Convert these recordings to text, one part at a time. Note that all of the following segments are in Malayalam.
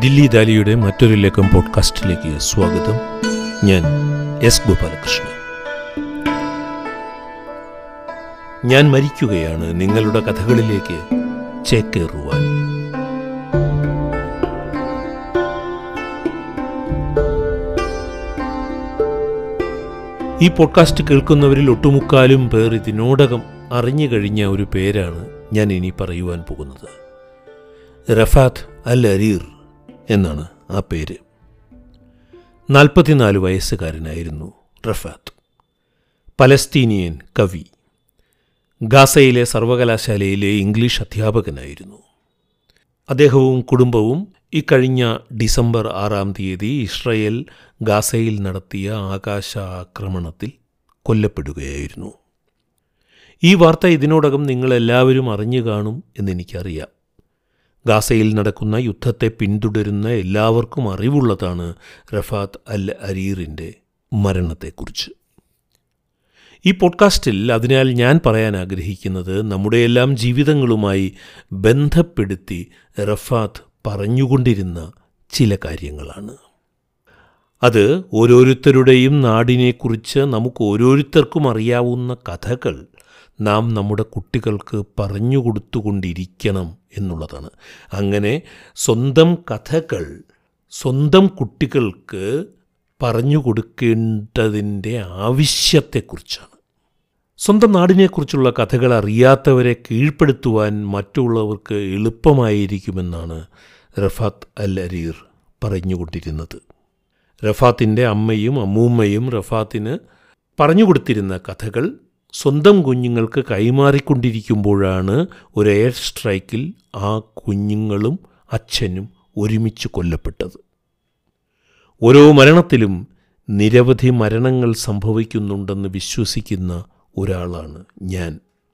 ദില്ലി ദാലിയുടെ മറ്റൊരു ലേഖം പോഡ്കാസ്റ്റിലേക്ക് സ്വാഗതം ഞാൻ എസ് ഗോപാലകൃഷ്ണൻ ഞാൻ മരിക്കുകയാണ് നിങ്ങളുടെ കഥകളിലേക്ക് ചേക്കേറുവാൻ ഈ പോഡ്കാസ്റ്റ് കേൾക്കുന്നവരിൽ ഒട്ടുമുക്കാലും പേർ ഇതിനോടകം അറിഞ്ഞു കഴിഞ്ഞ ഒരു പേരാണ് ഞാൻ ഇനി പറയുവാൻ പോകുന്നത് റഫാത്ത് അൽ അരീർ എന്നാണ് ആ പേര് നാൽപ്പത്തിനാല് വയസ്സുകാരനായിരുന്നു റഫാത്ത് പലസ്തീനിയൻ കവി ഗാസയിലെ സർവകലാശാലയിലെ ഇംഗ്ലീഷ് അധ്യാപകനായിരുന്നു അദ്ദേഹവും കുടുംബവും ഇക്കഴിഞ്ഞ ഡിസംബർ ആറാം തീയതി ഇസ്രയേൽ ഗാസയിൽ നടത്തിയ ആകാശ ആക്രമണത്തിൽ കൊല്ലപ്പെടുകയായിരുന്നു ഈ വാർത്ത ഇതിനോടകം നിങ്ങളെല്ലാവരും അറിഞ്ഞു കാണും എന്നെനിക്കറിയാം ഗാസയിൽ നടക്കുന്ന യുദ്ധത്തെ പിന്തുടരുന്ന എല്ലാവർക്കും അറിവുള്ളതാണ് റഫാത്ത് അൽ അരീറിൻ്റെ മരണത്തെക്കുറിച്ച് ഈ പോഡ്കാസ്റ്റിൽ അതിനാൽ ഞാൻ പറയാൻ ആഗ്രഹിക്കുന്നത് നമ്മുടെയെല്ലാം ജീവിതങ്ങളുമായി ബന്ധപ്പെടുത്തി റഫാത്ത് പറഞ്ഞുകൊണ്ടിരുന്ന ചില കാര്യങ്ങളാണ് അത് ഓരോരുത്തരുടെയും നാടിനെക്കുറിച്ച് നമുക്ക് ഓരോരുത്തർക്കും അറിയാവുന്ന കഥകൾ നാം നമ്മുടെ കുട്ടികൾക്ക് പറഞ്ഞു കൊടുത്തുകൊണ്ടിരിക്കണം എന്നുള്ളതാണ് അങ്ങനെ സ്വന്തം കഥകൾ സ്വന്തം കുട്ടികൾക്ക് പറഞ്ഞു കൊടുക്കേണ്ടതിൻ്റെ ആവശ്യത്തെക്കുറിച്ചാണ് സ്വന്തം നാടിനെക്കുറിച്ചുള്ള കഥകൾ അറിയാത്തവരെ കീഴ്പ്പെടുത്തുവാൻ മറ്റുള്ളവർക്ക് എളുപ്പമായിരിക്കുമെന്നാണ് റഫാത്ത് അൽ അരീർ പറഞ്ഞുകൊണ്ടിരുന്നത് റഫാത്തിൻ്റെ അമ്മയും അമ്മൂമ്മയും റഫാത്തിന് പറഞ്ഞു കൊടുത്തിരുന്ന കഥകൾ സ്വന്തം കുഞ്ഞുങ്ങൾക്ക് കൈമാറിക്കൊണ്ടിരിക്കുമ്പോഴാണ് ഒരു എയർ സ്ട്രൈക്കിൽ ആ കുഞ്ഞുങ്ങളും അച്ഛനും ഒരുമിച്ച് കൊല്ലപ്പെട്ടത് ഓരോ മരണത്തിലും നിരവധി മരണങ്ങൾ സംഭവിക്കുന്നുണ്ടെന്ന് വിശ്വസിക്കുന്ന ഒരാളാണ് ഞാൻ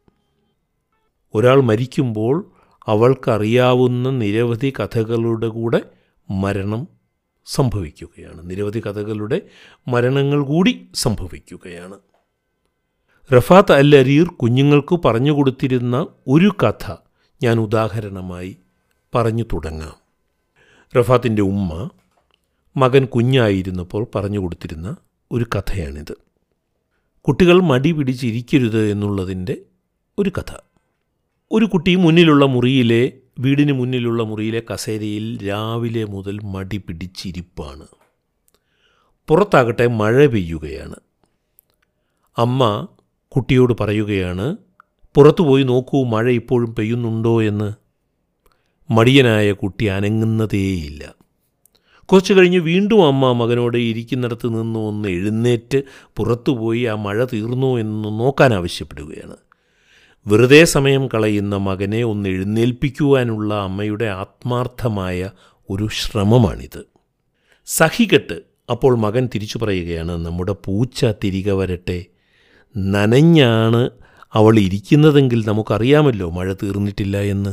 ഒരാൾ മരിക്കുമ്പോൾ അവൾക്കറിയാവുന്ന നിരവധി കഥകളുടെ കൂടെ മരണം സംഭവിക്കുകയാണ് നിരവധി കഥകളുടെ മരണങ്ങൾ കൂടി സംഭവിക്കുകയാണ് റഫാത്ത് അൽ അരീർ കുഞ്ഞുങ്ങൾക്ക് പറഞ്ഞു കൊടുത്തിരുന്ന ഒരു കഥ ഞാൻ ഉദാഹരണമായി പറഞ്ഞു തുടങ്ങാം റഫാത്തിൻ്റെ ഉമ്മ മകൻ കുഞ്ഞായിരുന്നപ്പോൾ പറഞ്ഞു കൊടുത്തിരുന്ന ഒരു കഥയാണിത് കുട്ടികൾ മടി പിടിച്ചിരിക്കരുത് എന്നുള്ളതിൻ്റെ ഒരു കഥ ഒരു കുട്ടി മുന്നിലുള്ള മുറിയിലെ വീടിന് മുന്നിലുള്ള മുറിയിലെ കസേരയിൽ രാവിലെ മുതൽ മടി പിടിച്ചിരിപ്പാണ് പുറത്താകട്ടെ മഴ പെയ്യുകയാണ് അമ്മ കുട്ടിയോട് പറയുകയാണ് പുറത്തു പോയി നോക്കൂ മഴ ഇപ്പോഴും പെയ്യുന്നുണ്ടോ എന്ന് മടിയനായ കുട്ടി അനങ്ങുന്നതേയില്ല കുറച്ചു കഴിഞ്ഞ് വീണ്ടും അമ്മ മകനോട് ഇരിക്കുന്നിടത്ത് നിന്ന് ഒന്ന് എഴുന്നേറ്റ് പുറത്തുപോയി ആ മഴ തീർന്നോ എന്ന് നോക്കാൻ ആവശ്യപ്പെടുകയാണ് വെറുതെ സമയം കളയുന്ന മകനെ ഒന്ന് എഴുന്നേൽപ്പിക്കുവാനുള്ള അമ്മയുടെ ആത്മാർത്ഥമായ ഒരു ശ്രമമാണിത് സഹികെട്ട് അപ്പോൾ മകൻ തിരിച്ചു പറയുകയാണ് നമ്മുടെ പൂച്ച തിരികെ വരട്ടെ നനഞ്ഞാണ് അവൾ ഇരിക്കുന്നതെങ്കിൽ നമുക്കറിയാമല്ലോ മഴ തീർന്നിട്ടില്ല എന്ന്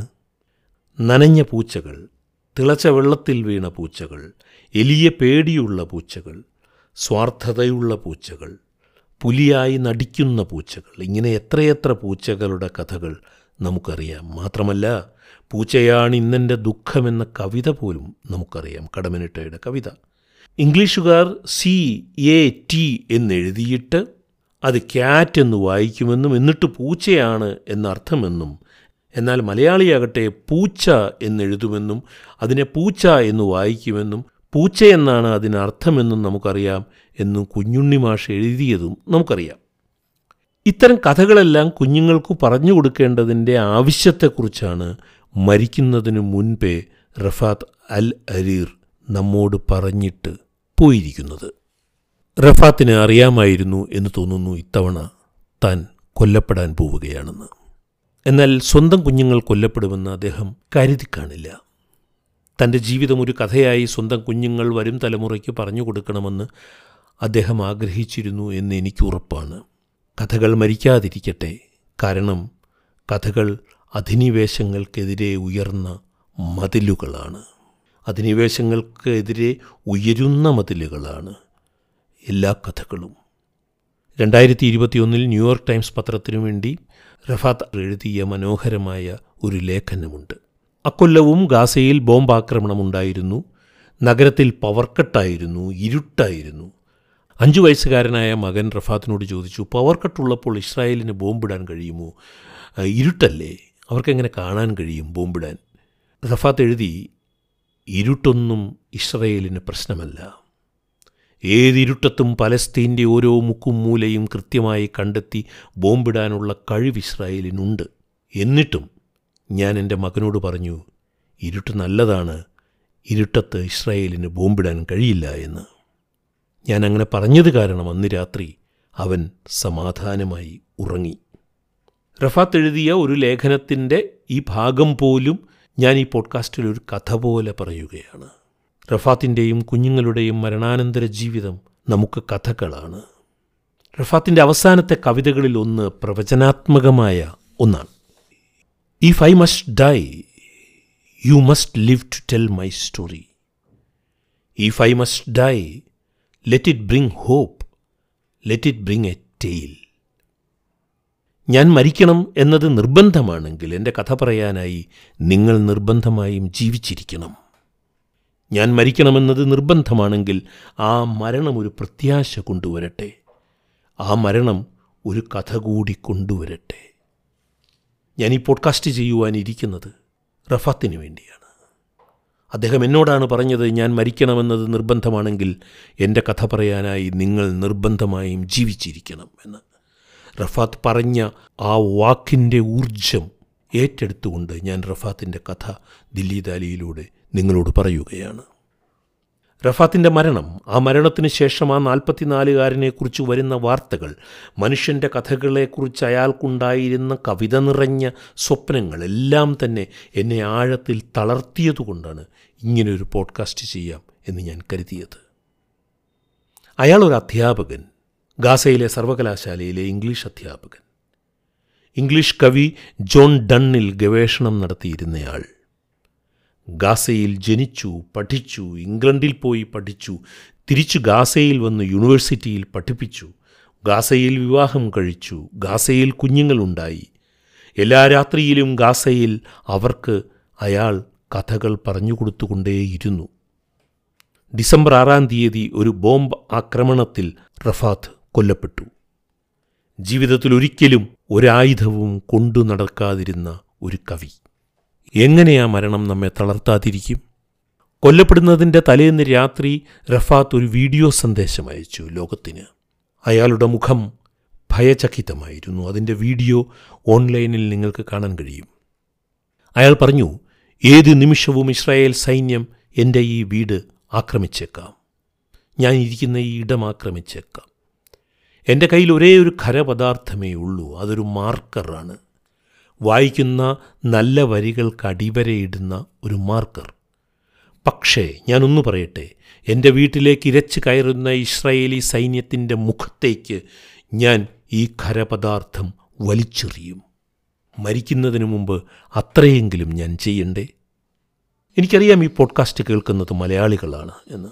നനഞ്ഞ പൂച്ചകൾ തിളച്ച വെള്ളത്തിൽ വീണ പൂച്ചകൾ എലിയ പേടിയുള്ള പൂച്ചകൾ സ്വാർത്ഥതയുള്ള പൂച്ചകൾ പുലിയായി നടിക്കുന്ന പൂച്ചകൾ ഇങ്ങനെ എത്രയെത്ര പൂച്ചകളുടെ കഥകൾ നമുക്കറിയാം മാത്രമല്ല പൂച്ചയാണ് ഇന്നെൻ്റെ ദുഃഖമെന്ന കവിത പോലും നമുക്കറിയാം കടമനിട്ടയുടെ കവിത ഇംഗ്ലീഷുകാർ സി എ ടി എന്നെഴുതിയിട്ട് അത് ക്യാറ്റ് എന്ന് വായിക്കുമെന്നും എന്നിട്ട് പൂച്ചയാണ് എന്നർത്ഥമെന്നും എന്നാൽ മലയാളിയാകട്ടെ പൂച്ച എന്നെഴുതുമെന്നും അതിനെ പൂച്ച എന്ന് വായിക്കുമെന്നും പൂച്ചയെന്നാണ് അതിനർത്ഥമെന്നും നമുക്കറിയാം എന്നും കുഞ്ഞുണ്ണി മാഷ് എഴുതിയതും നമുക്കറിയാം ഇത്തരം കഥകളെല്ലാം കുഞ്ഞുങ്ങൾക്ക് പറഞ്ഞു കൊടുക്കേണ്ടതിൻ്റെ ആവശ്യത്തെക്കുറിച്ചാണ് മരിക്കുന്നതിനു മുൻപേ റഫാത്ത് അൽ അരീർ നമ്മോട് പറഞ്ഞിട്ട് പോയിരിക്കുന്നത് റഫാത്തിന് അറിയാമായിരുന്നു എന്ന് തോന്നുന്നു ഇത്തവണ താൻ കൊല്ലപ്പെടാൻ പോവുകയാണെന്ന് എന്നാൽ സ്വന്തം കുഞ്ഞുങ്ങൾ കൊല്ലപ്പെടുമെന്ന് അദ്ദേഹം കരുതി കാണില്ല തൻ്റെ ജീവിതം ഒരു കഥയായി സ്വന്തം കുഞ്ഞുങ്ങൾ വരും തലമുറയ്ക്ക് പറഞ്ഞു കൊടുക്കണമെന്ന് അദ്ദേഹം ആഗ്രഹിച്ചിരുന്നു എന്ന് എനിക്ക് ഉറപ്പാണ് കഥകൾ മരിക്കാതിരിക്കട്ടെ കാരണം കഥകൾ അധിനിവേശങ്ങൾക്കെതിരെ ഉയർന്ന മതിലുകളാണ് അധിനിവേശങ്ങൾക്കെതിരെ ഉയരുന്ന മതിലുകളാണ് എല്ലാ കഥകളും രണ്ടായിരത്തി ഇരുപത്തിയൊന്നിൽ ന്യൂയോർക്ക് ടൈംസ് പത്രത്തിനു വേണ്ടി റഫാത്ത് എഴുതിയ മനോഹരമായ ഒരു ലേഖനമുണ്ട് അക്കൊല്ലവും ഗാസയിൽ ബോംബാക്രമണമുണ്ടായിരുന്നു നഗരത്തിൽ പവർ കട്ടായിരുന്നു ഇരുട്ടായിരുന്നു അഞ്ചു വയസ്സുകാരനായ മകൻ റഫാത്തിനോട് ചോദിച്ചു പവർ കട്ടുള്ളപ്പോൾ ഇസ്രായേലിന് ബോംബിടാൻ കഴിയുമോ ആ, ഇരുട്ടല്ലേ അവർക്കെങ്ങനെ കാണാൻ കഴിയും ബോംബിടാൻ റഫാത്ത് എഴുതി ഇരുട്ടൊന്നും ഇസ്രയേലിന് പ്രശ്നമല്ല ഏതിരുട്ടത്തും പലസ്തീൻ്റെ ഓരോ മുക്കും മൂലയും കൃത്യമായി കണ്ടെത്തി ബോംബിടാനുള്ള കഴിവ് ഇസ്രായേലിനുണ്ട് എന്നിട്ടും ഞാൻ എൻ്റെ മകനോട് പറഞ്ഞു ഇരുട്ട് നല്ലതാണ് ഇരുട്ടത്ത് ഇസ്രായേലിന് ബോംബിടാൻ കഴിയില്ല എന്ന് ഞാൻ അങ്ങനെ പറഞ്ഞത് കാരണം അന്ന് രാത്രി അവൻ സമാധാനമായി ഉറങ്ങി റഫാത്ത് എഴുതിയ ഒരു ലേഖനത്തിൻ്റെ ഈ ഭാഗം പോലും ഞാൻ ഈ പോഡ്കാസ്റ്റിൽ ഒരു കഥ പോലെ പറയുകയാണ് റഫാത്തിൻ്റെയും കുഞ്ഞുങ്ങളുടെയും മരണാനന്തര ജീവിതം നമുക്ക് കഥകളാണ് റഫാത്തിൻ്റെ അവസാനത്തെ കവിതകളിൽ ഒന്ന് പ്രവചനാത്മകമായ ഒന്നാണ് if I must die you must live to tell my story if I must die let it bring hope let it bring a tale ഞാൻ മരിക്കണം എന്നത് നിർബന്ധമാണെങ്കിൽ എൻ്റെ കഥ പറയാനായി നിങ്ങൾ നിർബന്ധമായും ജീവിച്ചിരിക്കണം ഞാൻ മരിക്കണമെന്നത് നിർബന്ധമാണെങ്കിൽ ആ മരണം ഒരു പ്രത്യാശ കൊണ്ടുവരട്ടെ ആ മരണം ഒരു കഥ കൂടി കൊണ്ടുവരട്ടെ ഞാൻ ഈ പോഡ്കാസ്റ്റ് ചെയ്യുവാനിരിക്കുന്നത് റഫാത്തിന് വേണ്ടിയാണ് അദ്ദേഹം എന്നോടാണ് പറഞ്ഞത് ഞാൻ മരിക്കണമെന്നത് നിർബന്ധമാണെങ്കിൽ എൻ്റെ കഥ പറയാനായി നിങ്ങൾ നിർബന്ധമായും ജീവിച്ചിരിക്കണം എന്ന് റഫാത്ത് പറഞ്ഞ ആ വാക്കിൻ്റെ ഊർജം ഏറ്റെടുത്തുകൊണ്ട് ഞാൻ റഫാത്തിൻ്റെ കഥ ദില്ലി ദാലിയിലൂടെ നിങ്ങളോട് പറയുകയാണ് റഫാത്തിൻ്റെ മരണം ആ മരണത്തിന് ശേഷം ആ നാൽപ്പത്തിനാലുകാരനെക്കുറിച്ച് വരുന്ന വാർത്തകൾ മനുഷ്യൻ്റെ കഥകളെക്കുറിച്ച് അയാൾക്കുണ്ടായിരുന്ന കവിത നിറഞ്ഞ സ്വപ്നങ്ങൾ എല്ലാം തന്നെ എന്നെ ആഴത്തിൽ തളർത്തിയതുകൊണ്ടാണ് ഇങ്ങനൊരു പോഡ്കാസ്റ്റ് ചെയ്യാം എന്ന് ഞാൻ കരുതിയത് അയാളൊരു അധ്യാപകൻ ഗാസയിലെ സർവകലാശാലയിലെ ഇംഗ്ലീഷ് അധ്യാപകൻ ഇംഗ്ലീഷ് കവി ജോൺ ഡണ്ണിൽ ഗവേഷണം നടത്തിയിരുന്നയാൾ ഗാസയിൽ ജനിച്ചു പഠിച്ചു ഇംഗ്ലണ്ടിൽ പോയി പഠിച്ചു തിരിച്ചു ഗാസയിൽ വന്ന് യൂണിവേഴ്സിറ്റിയിൽ പഠിപ്പിച്ചു ഗാസയിൽ വിവാഹം കഴിച്ചു ഗാസയിൽ കുഞ്ഞുങ്ങളുണ്ടായി എല്ലാ രാത്രിയിലും ഗാസയിൽ അവർക്ക് അയാൾ കഥകൾ പറഞ്ഞു കൊടുത്തുകൊണ്ടേയിരുന്നു ഡിസംബർ ആറാം തീയതി ഒരു ബോംബ് ആക്രമണത്തിൽ റഫാത്ത് കൊല്ലപ്പെട്ടു ജീവിതത്തിൽ ഒരിക്കലും ഒരായുധവും കൊണ്ടു നടക്കാതിരുന്ന ഒരു കവി എങ്ങനെയാ മരണം നമ്മെ തളർത്താതിരിക്കും കൊല്ലപ്പെടുന്നതിൻ്റെ തലേന്ന് രാത്രി റഫാത്ത് ഒരു വീഡിയോ സന്ദേശം അയച്ചു ലോകത്തിന് അയാളുടെ മുഖം ഭയചകിതമായിരുന്നു അതിൻ്റെ വീഡിയോ ഓൺലൈനിൽ നിങ്ങൾക്ക് കാണാൻ കഴിയും അയാൾ പറഞ്ഞു ഏത് നിമിഷവും ഇസ്രായേൽ സൈന്യം എൻ്റെ ഈ വീട് ആക്രമിച്ചേക്കാം ഞാൻ ഇരിക്കുന്ന ഈ ഇടം ആക്രമിച്ചേക്കാം എൻ്റെ കയ്യിൽ ഒരേ ഒരു ഖരപദാർത്ഥമേ ഉള്ളൂ അതൊരു മാർക്കറാണ് വായിക്കുന്ന നല്ല വരികൾക്ക് അടിവരയിടുന്ന ഒരു മാർക്കർ പക്ഷേ ഞാനൊന്നു പറയട്ടെ എൻ്റെ വീട്ടിലേക്ക് ഇരച്ചു കയറുന്ന ഇസ്രായേലി സൈന്യത്തിൻ്റെ മുഖത്തേക്ക് ഞാൻ ഈ ഖരപദാർത്ഥം വലിച്ചെറിയും മരിക്കുന്നതിന് മുമ്പ് അത്രയെങ്കിലും ഞാൻ ചെയ്യണ്ടേ എനിക്കറിയാം ഈ പോഡ്കാസ്റ്റ് കേൾക്കുന്നത് മലയാളികളാണ് എന്ന്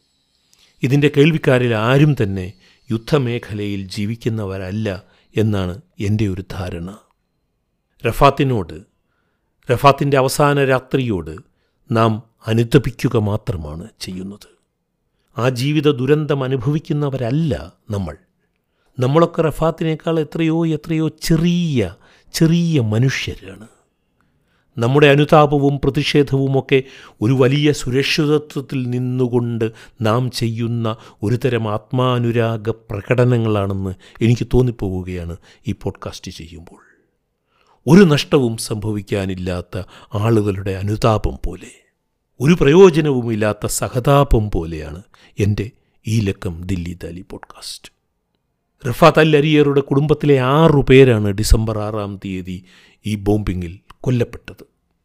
ഇതിൻ്റെ കേൾവിക്കാരിൽ ആരും തന്നെ യുദ്ധമേഖലയിൽ ജീവിക്കുന്നവരല്ല എന്നാണ് എൻ്റെ ഒരു ധാരണ റഫാത്തിനോട് റഫാത്തിൻ്റെ അവസാന രാത്രിയോട് നാം അനുതപിക്കുക മാത്രമാണ് ചെയ്യുന്നത് ആ ജീവിത ദുരന്തം അനുഭവിക്കുന്നവരല്ല നമ്മൾ നമ്മളൊക്കെ റഫാത്തിനേക്കാൾ എത്രയോ എത്രയോ ചെറിയ ചെറിയ മനുഷ്യരാണ് നമ്മുടെ അനുതാപവും പ്രതിഷേധവുമൊക്കെ ഒരു വലിയ സുരക്ഷിതത്വത്തിൽ നിന്നുകൊണ്ട് നാം ചെയ്യുന്ന ഒരുതരം ആത്മാനുരാഗ പ്രകടനങ്ങളാണെന്ന് എനിക്ക് തോന്നിപ്പോവുകയാണ് ഈ പോഡ്കാസ്റ്റ് ചെയ്യുമ്പോൾ ഒരു നഷ്ടവും സംഭവിക്കാനില്ലാത്ത ആളുകളുടെ അനുതാപം പോലെ ഒരു പ്രയോജനവുമില്ലാത്ത സഹതാപം പോലെയാണ് എൻ്റെ ഈ ലക്കം Delhi Dali podcast Refaat al അരിയറുടെ കുടുംബത്തിലെ ആറു പേരാണ് ഡിസംബർ ആറാം തീയതി ഈ ബോംബിങ്ങിൽ കൊല്ലപ്പെട്ടത്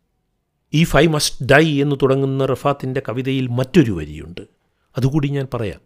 ഈ ഫൈ മസ്റ്റ് ഡൈ എന്ന് തുടങ്ങുന്ന റഫാത്തിൻ്റെ കവിതയിൽ മറ്റൊരു വരിയുണ്ട് അതുകൂടി ഞാൻ പറയാം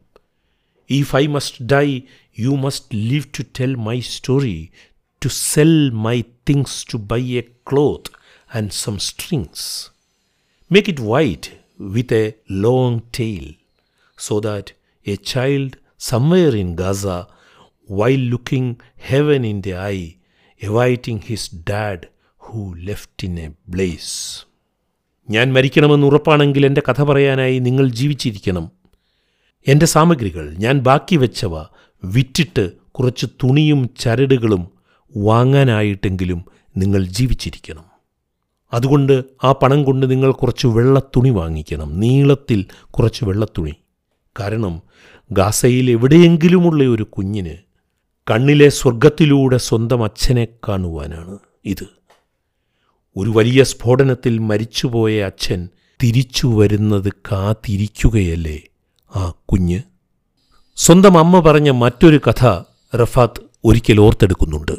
if I must die you must live to tell my story to sell my things to buy a cloth and some strings make it white with a long tail so that a child somewhere in Gaza while looking heaven in the eye awaiting his dad who left in a blaze ഞാൻ മരിക്കണമെന്ന് ഉറപ്പാണെങ്കിൽ എൻ്റെ കഥ പറയാനായി നിങ്ങൾ ജീവിച്ചിരിക്കണം എൻ്റെ സാമഗ്രികൾ ഞാൻ ബാക്കി വെച്ചവ വിറ്റിട്ട് കുറച്ച് തുണിയും ചരടുകളും വാങ്ങാനായിട്ടെങ്കിലും നിങ്ങൾ ജീവിച്ചിരിക്കണം അതുകൊണ്ട് ആ പണം കൊണ്ട് നിങ്ങൾ കുറച്ച് വെള്ളത്തുണി വാങ്ങിക്കണം നീളത്തിൽ കുറച്ച് വെള്ളത്തുണി കാരണം ഗാസയിൽ എവിടെയെങ്കിലുമുള്ള ഒരു കുഞ്ഞിന് കണ്ണിലെ സ്വർഗത്തിലൂടെ സ്വന്തം അച്ഛനെ കാണുവാനാണ് ഇത് ഒരു വലിയ സ്ഫോടനത്തിൽ മരിച്ചുപോയ അച്ഛൻ തിരിച്ചു വരുന്നത് കാത്തിരിക്കുകയല്ലേ ആ കുഞ്ഞ് സ്വന്തം അമ്മ പറഞ്ഞ മറ്റൊരു കഥ റഫാത്ത് ഒരിക്കൽ ഓർത്തെടുക്കുന്നുണ്ട്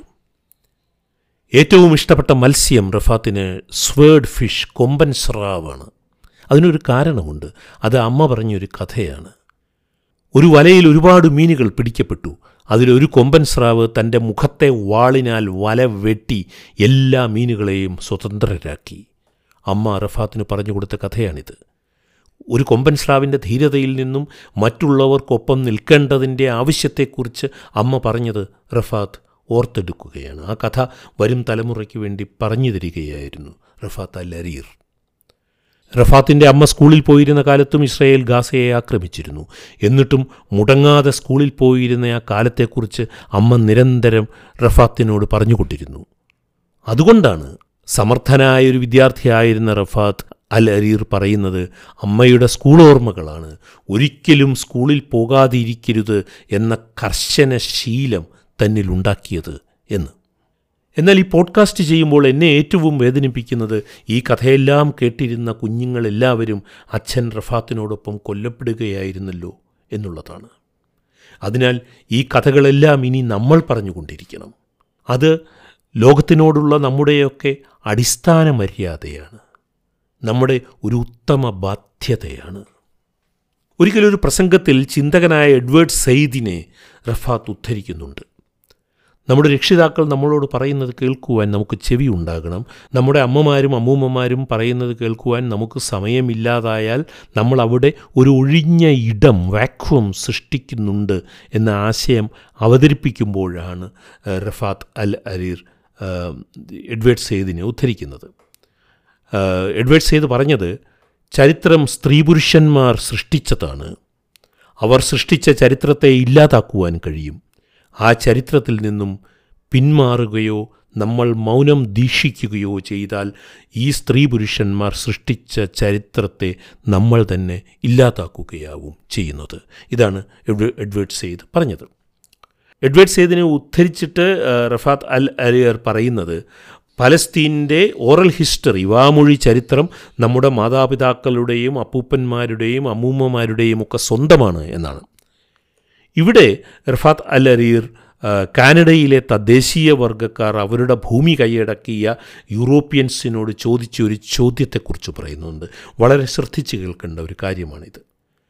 ഏറ്റവും ഇഷ്ടപ്പെട്ട മത്സ്യം റഫാത്തിന് സ്വേഡ് ഫിഷ് കൊമ്പൻ സ്രാവാണ് അതിനൊരു കാരണമുണ്ട് അത് അമ്മ പറഞ്ഞൊരു കഥയാണ് ഒരു വലയിൽ ഒരുപാട് മീനുകൾ പിടിക്കപ്പെട്ടു അതിലൊരു കൊമ്പൻ സ്രാവ് തൻ്റെ മുഖത്തെ വാളിനാൽ വല വെട്ടി എല്ലാ മീനുകളെയും സ്വതന്ത്രരാക്കി അമ്മ റഫാത്തിന് പറഞ്ഞു കൊടുത്ത കഥയാണിത് ഒരു കൊമ്പൻ സ്രാവിൻ്റെ ധീരതയിൽ നിന്നും മറ്റുള്ളവർക്കൊപ്പം നിൽക്കേണ്ടതിൻ്റെ ആവശ്യത്തെക്കുറിച്ച് അമ്മ പറഞ്ഞത് റഫാത്ത് ഓർത്തെടുക്കുകയാണ് ആ കഥ വരും തലമുറയ്ക്ക് വേണ്ടി പറഞ്ഞു തരികയായിരുന്നു റഫാത്ത് അൽ അരീർ റഫാത്തിൻ്റെ അമ്മ സ്കൂളിൽ പോയിരുന്ന കാലത്തും ഇസ്രയേൽ ഗാസയെ ആക്രമിച്ചിരുന്നു എന്നിട്ടും മുടങ്ങാതെ സ്കൂളിൽ പോയിരുന്ന ആ കാലത്തെക്കുറിച്ച് അമ്മ നിരന്തരം റഫാത്തിനോട് പറഞ്ഞുകൊണ്ടിരുന്നു അതുകൊണ്ടാണ് സമർത്ഥനായ ഒരു വിദ്യാർത്ഥിയായിരുന്ന റഫാത്ത് അൽ അരീർ പറയുന്നത് അമ്മയുടെ സ്കൂൾ ഓർമ്മകളാണ് ഒരിക്കലും സ്കൂളിൽ പോകാതിരിക്കരുത് എന്ന കർശന ശീലം തന്നിലുണ്ടാക്കിയത് എന്ന് എന്നാൽ ഈ പോഡ്കാസ്റ്റ് ചെയ്യുമ്പോൾ എന്നെ ഏറ്റവും വേദനിപ്പിക്കുന്നത് ഈ കഥയെല്ലാം കേട്ടിരുന്ന കുഞ്ഞുങ്ങളെല്ലാവരും അച്ഛൻ റഫാത്തിനോടൊപ്പം കൊല്ലപ്പെടുകയായിരുന്നല്ലോ എന്നുള്ളതാണ് അതിനാൽ ഈ കഥകളെല്ലാം ഇനി നമ്മൾ പറഞ്ഞുകൊണ്ടിരിക്കണം അത് ലോകത്തിനോടുള്ള നമ്മുടെയൊക്കെ അടിസ്ഥാന മര്യാദയാണ് നമ്മുടെ ഒരു ഉത്തമ ബാധ്യതയാണ് ഒരിക്കലൊരു പ്രസംഗത്തിൽ ചിന്തകനായ എഡ്വേർഡ് സെയ്ദിനെ റഫാത്ത് ഉദ്ധരിക്കുന്നുണ്ട് നമ്മുടെ രക്ഷിതാക്കൾ നമ്മളോട് പറയുന്നത് കേൾക്കുവാൻ നമുക്ക് ചെവി ഉണ്ടാകണം നമ്മുടെ അമ്മമാരും അമ്മൂമ്മമാരും പറയുന്നത് കേൾക്കുവാൻ നമുക്ക് സമയമില്ലാതായാൽ നമ്മൾ അവിടെ ഒരു ഒഴിഞ്ഞ ഇടം വാക്വം സൃഷ്ടിക്കുന്നുണ്ട് എന്ന ആശയം അവതരിപ്പിക്കുമ്പോഴാണ് റഫാത്ത് അൽ അരീർ എഡ്വേർഡ് സെയ്ദിനെ ഉദ്ധരിക്കുന്നത് എഡ്വേർഡ് സെയ്ദ് പറഞ്ഞത് ചരിത്രം സ്ത്രീ പുരുഷന്മാർ സൃഷ്ടിച്ചതാണ് അവർ സൃഷ്ടിച്ച ചരിത്രത്തെ ഇല്ലാതാക്കുവാൻ കഴിയും ആ ചരിത്രത്തിൽ നിന്നും പിന്മാറുകയോ നമ്മൾ മൗനം ദീക്ഷിക്കുകയോ ചെയ്താൽ ഈ സ്ത്രീ പുരുഷന്മാർ സൃഷ്ടിച്ച ചരിത്രത്തെ നമ്മൾ തന്നെ ഇല്ലാതാക്കുകയാവും ചെയ്യുന്നത് ഇതാണ് എഡ്വേർഡ് സെയ്ദ് പറഞ്ഞത് എഡ്വേർഡ് സെയ്ദിനെ ഉദ്ധരിച്ചിട്ട് റഫാത്ത് അൽ അലിയർ പറയുന്നത് പലസ്തീൻ്റെ ഓറൽ ഹിസ്റ്ററി വാമൊഴി ചരിത്രം നമ്മുടെ മാതാപിതാക്കളുടെയും അപ്പൂപ്പന്മാരുടെയും അമ്മൂമ്മമാരുടെയും ഒക്കെ സ്വന്തമാണ് എന്നാണ് ഇവിടെ റഫാത്ത് അൽ അരീർ കാനഡയിലെ തദ്ദേശീയ വർഗ്ഗക്കാർ അവരുടെ ഭൂമി കൈയടക്കിയ യൂറോപ്യൻസിനോട് ചോദിച്ച ഒരു ചോദ്യത്തെക്കുറിച്ച് പറയുന്നുണ്ട് വളരെ ശ്രദ്ധിച്ച് കേൾക്കേണ്ട ഒരു കാര്യമാണിത്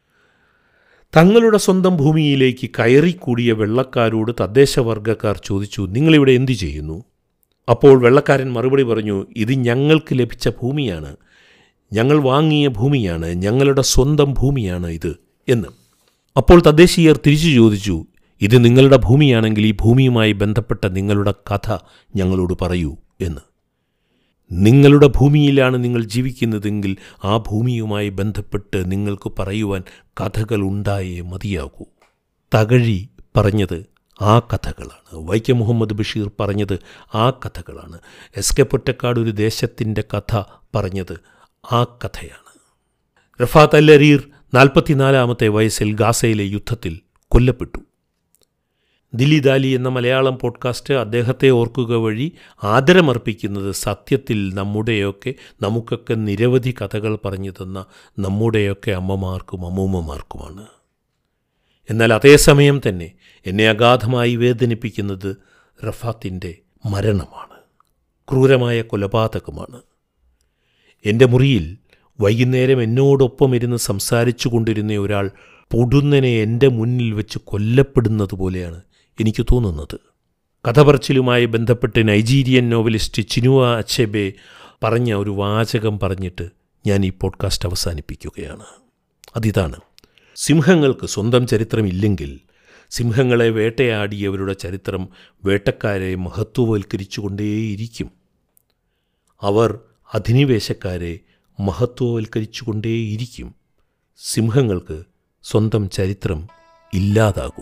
തങ്ങളുടെ സ്വന്തം ഭൂമിയിലേക്ക് കയറിക്കൂടിയ വെള്ളക്കാരോട് തദ്ദേശവർഗ്ഗക്കാർ ചോദിച്ചു നിങ്ങളിവിടെ എന്തു ചെയ്യുന്നു അപ്പോൾ വെള്ളക്കാരൻ മറുപടി പറഞ്ഞു ഇത് ഞങ്ങൾക്ക് ലഭിച്ച ഭൂമിയാണ് ഞങ്ങൾ വാങ്ങിയ ഭൂമിയാണ് ഞങ്ങളുടെ സ്വന്തം ഭൂമിയാണ് ഇത് എന്ന് അപ്പോൾ തദ്ദേശീയർ തിരിച്ചു ചോദിച്ചു ഇത് നിങ്ങളുടെ ഭൂമിയാണെങ്കിൽ ഈ ഭൂമിയുമായി ബന്ധപ്പെട്ട നിങ്ങളുടെ കഥ ഞങ്ങളോട് പറയൂ എന്ന് നിങ്ങളുടെ ഭൂമിയിലാണ് നിങ്ങൾ ജീവിക്കുന്നതെങ്കിൽ ആ ഭൂമിയുമായി ബന്ധപ്പെട്ട് നിങ്ങൾക്ക് പറയുവാൻ കഥകൾ ഉണ്ടായേ മതിയാകൂ തകഴി പറഞ്ഞത് ആ കഥകളാണ് വൈക്കം മുഹമ്മദ് ബഷീർ പറഞ്ഞത് ആ കഥകളാണ് എസ് കെ പൊറ്റക്കാട് ഒരു ദേശത്തിൻ്റെ കഥ പറഞ്ഞത് ആ കഥയാണ് റഫാത്ത് അൽ അരീർ നാൽപ്പത്തിനാലാമത്തെ വയസ്സിൽ ഗാസയിലെ യുദ്ധത്തിൽ കൊല്ലപ്പെട്ടു ദില്ലി ദാലി എന്ന മലയാളം പോഡ്കാസ്റ്റ് അദ്ദേഹത്തെ ഓർക്കുക വഴി ആദരമർപ്പിക്കുന്നത് സത്യത്തിൽ നമ്മുടെയൊക്കെ നമുക്കൊക്കെ നിരവധി കഥകൾ പറഞ്ഞു തന്ന നമ്മുടെയൊക്കെ അമ്മമാർക്കും അമ്മൂമ്മമാർക്കുമാണ് എന്നാൽ അതേസമയം തന്നെ എന്നെ അഗാധമായി വേദനിപ്പിക്കുന്നത് റഫാത്തിൻ്റെ മരണമാണ് ക്രൂരമായ കൊലപാതകമാണ് എൻ്റെ മുറിയിൽ വൈകുന്നേരം എന്നോടൊപ്പം ഇരുന്ന് സംസാരിച്ചു കൊണ്ടിരുന്ന ഒരാൾ പൊടുന്നനെ എൻ്റെ മുന്നിൽ വെച്ച് കൊല്ലപ്പെടുന്നത് പോലെയാണ് എനിക്ക് തോന്നുന്നത് കഥ പറച്ചിലുമായി ബന്ധപ്പെട്ട് നൈജീരിയൻ നോവലിസ്റ്റ് ചിനുവ അച്ചെബെ പറഞ്ഞ ഒരു വാചകം പറഞ്ഞിട്ട് ഞാൻ ഈ പോഡ്കാസ്റ്റ് അവസാനിപ്പിക്കുകയാണ് അതിതാണ് സിംഹങ്ങൾക്ക് സ്വന്തം ചരിത്രമില്ലെങ്കിൽ സിംഹങ്ങളെ വേട്ടയാടിയവരുടെ ചരിത്രം വേട്ടക്കാരെ മഹത്വവൽക്കരിച്ചുകൊണ്ടേയിരിക്കും അവർ അധിനിവേശക്കാരെ മഹത്വവൽക്കരിച്ചുകൊണ്ടേയിരിക്കും സിംഹങ്ങൾക്ക് സ്വന്തം ചരിത്രം ഇല്ലാതാകും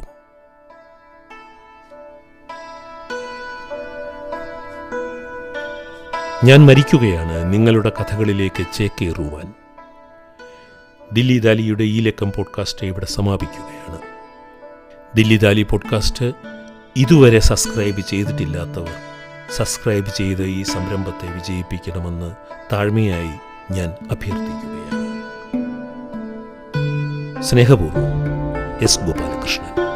ഞാൻ മരിക്കുകയാണ് നിങ്ങളുടെ കഥകളിലേക്ക് ചേക്കേറുവാൻ ദില്ലി ദാലിയുടെ ഈ ലക്കം പോഡ്കാസ്റ്റ് ഇവിടെ സമാപിക്കുകയാണ് ദില്ലി ദാലി പോഡ്കാസ്റ്റ് ഇതുവരെ സബ്സ്ക്രൈബ് ചെയ്തിട്ടില്ലാത്തവർ സബ്സ്ക്രൈബ് ചെയ്ത് ഈ സംരംഭത്തെ വിജയിപ്പിക്കണമെന്ന് താഴ്മയായി ഞാൻ അഭ്യർത്ഥിക്കുകയാണ് സ്നേഹപൂർവ്വം എസ് ഗോപാലകൃഷ്ണൻ